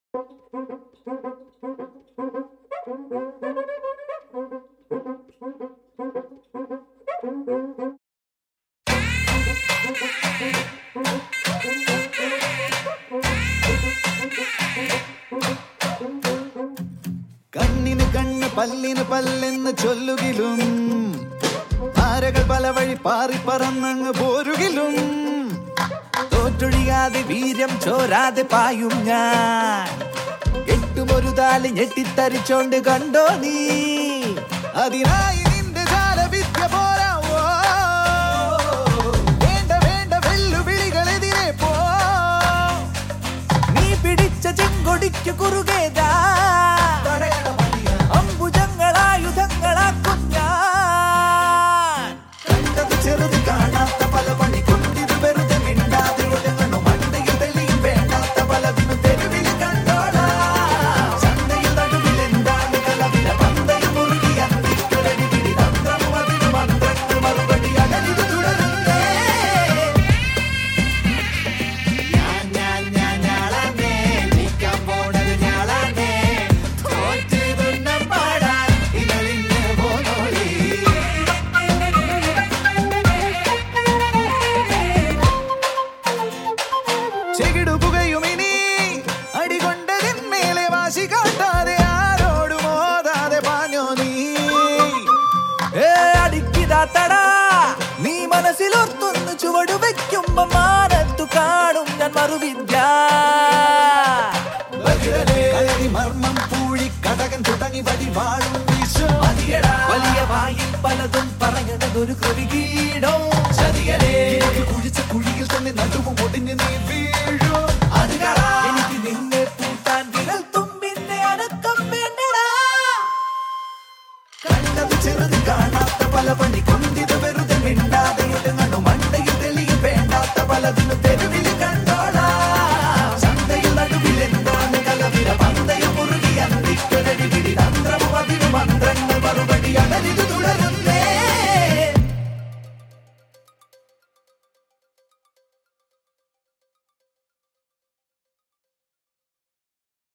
കണ്ണിന് കണ്ണ് പല്ലിന് പല്ലെന്ന് ചൊല്ലുകിലും താരകൾ പല വഴി പാറി പറന്നങ്ങ് പോരുകിലും തോറ്റൊഴിയാതെ വീര്യം ചോരാതെ പായും ഞാൻ എട്ടുമൊരു താലി ഞെട്ടിത്തരിച്ചോണ്ട് കണ്ടോ നീ അതിനായി നിന്റെ ജാലവിദ്യ പോരാ ഓ. വേണ്ട വേണ്ട വെല്ലുവിളികളെതിരെ പോ നീ പിടിച്ച ചെങ്കൊടിക്ക് കുറുകേതാ അമ്പുജങ്ങളായുധങ്ങളാക്കും ഞാൻ കണ്ടത് ചെറുത് കാണാത്ത പല പണി കൊണ്ടിത് വെറുതെ മിണ്ടാതെ ഒതുങ്ങണു മണ്ടയിൽ തെളിയും വേണ്ടാത്ത പലതിനും തെരുവിൽ കണ്ടോടാ ചന്തയിൽ നടുവിൽ എന്താണ് കലവില പന്തയിൽ മുറുകി അന്തിക്കരടി പിടി തന്ത്രം അതിന് മന്ത്രങ്ങൾ മറുപടി അകലിത് തുടരുന്നേ ഞാൻ ഞാൻ ഞാൻ ഞാളാണേ നിൽക്കാൻ പോണത് ഞാളാണേ തോറ്റ് തുന്നം പാടാൻ ഇതളിഞ്ഞ് പോന്നോളി ചെകിടുപുകയും ഇനി അടികൊണ്ടതിന്മേലെ വാശി കാട്ടാതെ ആരോടും ഓതാതെ പാഞ്ഞോ നീ ഏ അടിക്കിതാത്തടാ നീ മനസ്സിലോർത്തൊന്ന് ചുവടു വെക്കുമ്പോ മാനത്തു കാണും ഞാൻ മറുവിദ്യ കളരി മർമ്മം പൂഴി കടകൻ തുടങ്ങി വടി വാഴും വീശും. വലിയ വായിൽ പലതും പറയണതൊരു കൃതികീടോ ചതിയലേ കുഴിച്ച കുഴിയിൽ തന്നെ നടുവും ഒടിഞ്ഞ് നീ വീഴും അത് കാണാം. എനിക്ക് നിന്നെ പൂട്ടാൻ വിരൽ തുമ്പിന്റെ അനക്കം വേണ്ടടാ കണ്ടത് ചെറുത് കാണാത്ത പല പണി കൊണ്ട്